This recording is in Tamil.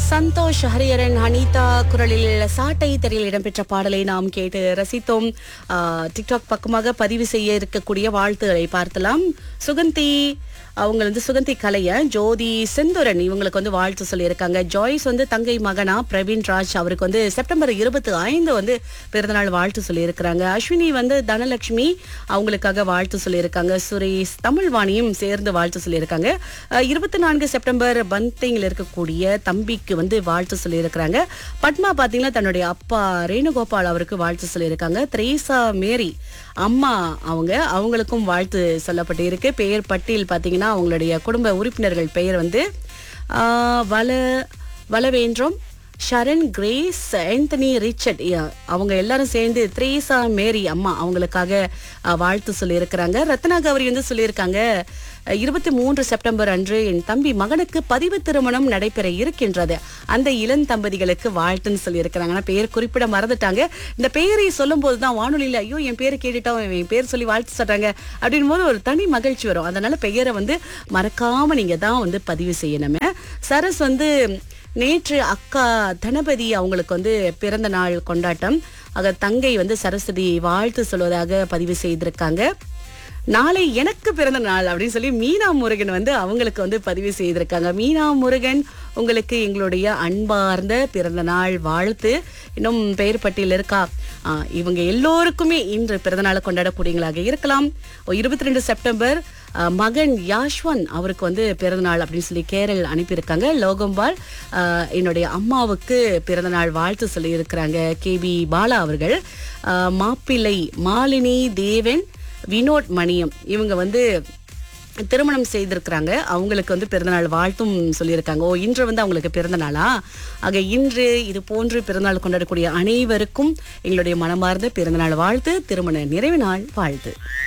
சந்தோஷ் ஹரியரன் அனிதா குரலில் சாட்டை திரையில் இடம்பெற்ற பாடலை நாம் கேட்டு ரசித்தோம் ஆ, டிக்டாக் பக்கமாக பதிவு செய்ய இருக்கக்கூடிய வாழ்த்துக்களை பார்க்கலாம் சுகந்தி அவங்க வந்து சுகந்தி கலைய ஜோதி செந்துரன் இவங்களுக்கு வந்து வாழ்த்து சொல்லியிருக்காங்க ஜாய்ஸ் வந்து தங்கை மகனா பிரவீன் ராஜ் அவருக்கு வந்து செப்டம்பர் இருபத்தி ஐந்து வந்து பிறந்தநாள் வாழ்த்து சொல்லியிருக்கிறாங்க அஸ்வினி வந்து தனலட்சுமி அவங்களுக்காக வாழ்த்து சொல்லியிருக்காங்க சுரேஷ் தமிழ்வாணியும் சேர்ந்து வாழ்த்து சொல்லியிருக்காங்க இருபத்தி நான்கு செப்டம்பர் பந்திங்கில் இருக்கக்கூடிய தம்பிக்கு வந்து வாழ்த்து சொல்லியிருக்கிறாங்க பத்மா பார்த்தீங்கன்னா தன்னுடைய அப்பா ரேணுகோபால் அவருக்கு வாழ்த்து சொல்லியிருக்காங்க த்ரேசா மேரி அம்மா அவங்க அவங்களுக்கும் வாழ்த்து சொல்லப்பட்டு இருக்கு பெயர் பட்டியல் பார்த்தீங்கன்னா அவங்களுடைய குடும்ப உறுப்பினர்கள் பெயர் வந்து ஆஹ், வல வலவேன்றம் Sharan Grace Anthony Richard yeah, அவங்க எல்லாரும் சேர்ந்து த்ரேசா மேரி அம்மா அவங்களுக்காக அஹ், வாழ்த்து சொல்லியிருக்கிறாங்க ரத்னா கௌரி வந்து சொல்லியிருக்காங்க இருபத்தி மூன்று செப்டம்பர் அன்று என் தம்பி மகனுக்கு பதிவு திருமணம் நடைபெற இருக்கின்றது அந்த இளம் தம்பதிகளுக்கு வாழ்த்துன்னு சொல்லியிருக்கிறாங்க ஆனா பெயர் குறிப்பிட மறந்துட்டாங்க இந்த பெயரை சொல்லும் போது தான் வானொலியில் ஐயோ என் பேரை கேட்டுட்டோம் என் பேர் சொல்லி வாழ்த்து சொல்றாங்க அப்படின் போது ஒரு தனி மகிழ்ச்சி வரும் அதனால பெயரை வந்து மறக்காம நீங்க தான் வந்து பதிவு செய்யணுமே சரஸ் வந்து நேற்று அக்கா தனபதி அவங்களுக்கு வந்து பிறந்த நாள் கொண்டாட்டம் ஆக தங்கை வந்து சரஸ்வதி வாழ்த்து சொல்வதாக பதிவு செய்திருக்காங்க நாளை எனக்கு பிறந்த நாள் அப்படின்னு சொல்லி மீனா முருகன் வந்து அவங்களுக்கு வந்து பதிவு செய்திருக்காங்க மீனா முருகன் உங்களுக்கு எங்களுடைய அன்பார்ந்த பிறந்த நாள் வாழ்த்து இன்னும் பெயர் பட்டியல் இருக்கா ஆ, இவங்க எல்லோருக்குமே இன்று பிறந்த நாளை கொண்டாடக்கூடியவங்களாக இருக்கலாம் இருபத்தி ரெண்டு செப்டம்பர் ஆ, மகன் யாஷ்வன் அவருக்கு வந்து பிறந்த நாள் அப்படின்னு சொல்லி கேரள் அனுப்பியிருக்காங்க லோகம்பால் ஆ, என்னுடைய அம்மாவுக்கு பிறந்த நாள் வாழ்த்து சொல்லி இருக்கிறாங்க கேபி பாலா அவர்கள் ஆ, மாப்பிள்ளை மாலினி தேவன் வினோட் மணியம் இவங்க வந்து திருமணம் செய்திருக்கிறாங்க அவங்களுக்கு வந்து பிறந்தநாள் வாழ்த்தும் சொல்லியிருக்காங்க ஓ இன்று வந்து அவங்களுக்கு பிறந்த நாளா ஆக இன்று இது போன்று பிறந்தநாள் கொண்டாடக்கூடிய அனைவருக்கும் எங்களுடைய மனமார்ந்த பிறந்தநாள் வாழ்த்து திருமண நிறைவு நாள் வாழ்த்து